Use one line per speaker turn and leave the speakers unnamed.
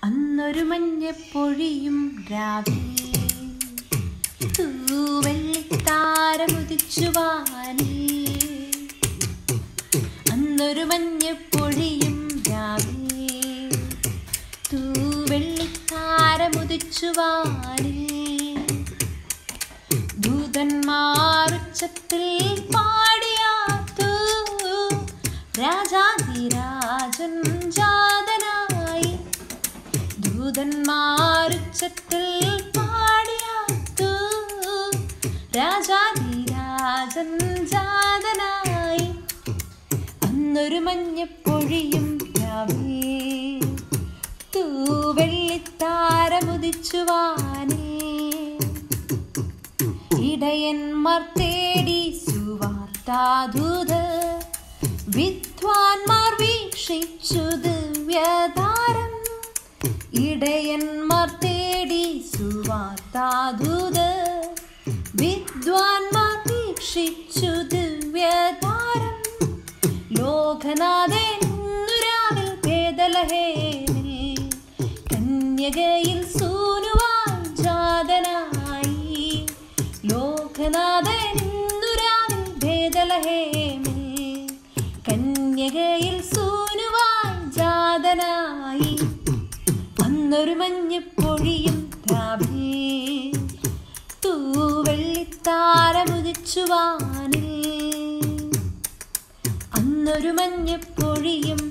അന്നൊരു മഞ്ഞപ്പൊഴിയും രാവിലെ തൂവെള്ളിത്താരമുദിച്ചു വാനിൽ അന്നൊരു മഞ്ഞപ്പൊഴിയും രാവിലെ തൂവെള്ളിത്താരമുദിച്ചു വാനിൽ ദൂതന്മാരുച്ചത്തിൽ പാടിയാത്തു രാജാതിരാജൻ ജാതനായി ദൂതന്മാരുച്ചത്തിൽ പാടിയാത്തു രാജാതിരാജൻ ജാതനായി അന്നൊരു മഞ്ഞപ്പൊഴിയും രാവേ തൂവെള്ളിത്താരമുദിച്ചു വാനേ ഇടയന്മാർ തേടി സുവാർത്താദൂത വിദ്വാൻമാർ വീക്ഷിച്ചു ദിവ്യതാരം ഇടയന്മാർ തേടി സുവാർത്താദൂത വിദ്വാൻമാർ വീക്ഷിച്ചു ദിവ്യതാരം ലോകനാഥൻ രാവിൽ ഭേദലഹേനിൽ കന്യകയിൽ സൂനുവാൻ ജാതനായി ലോകനാഥൻ രാവിൽ ഭേദലഹേമിൽ കന്യകയിൽ സൂനുവാൻ ജാതനായി അന്നൊരു മഞ്ഞപ്പൊഴിയും രാവിലെ തൂവെള്ളിത്താരമുദിച്ചു വാനിൽ അന്നൊരു മഞ്ഞപ്പൊഴിയും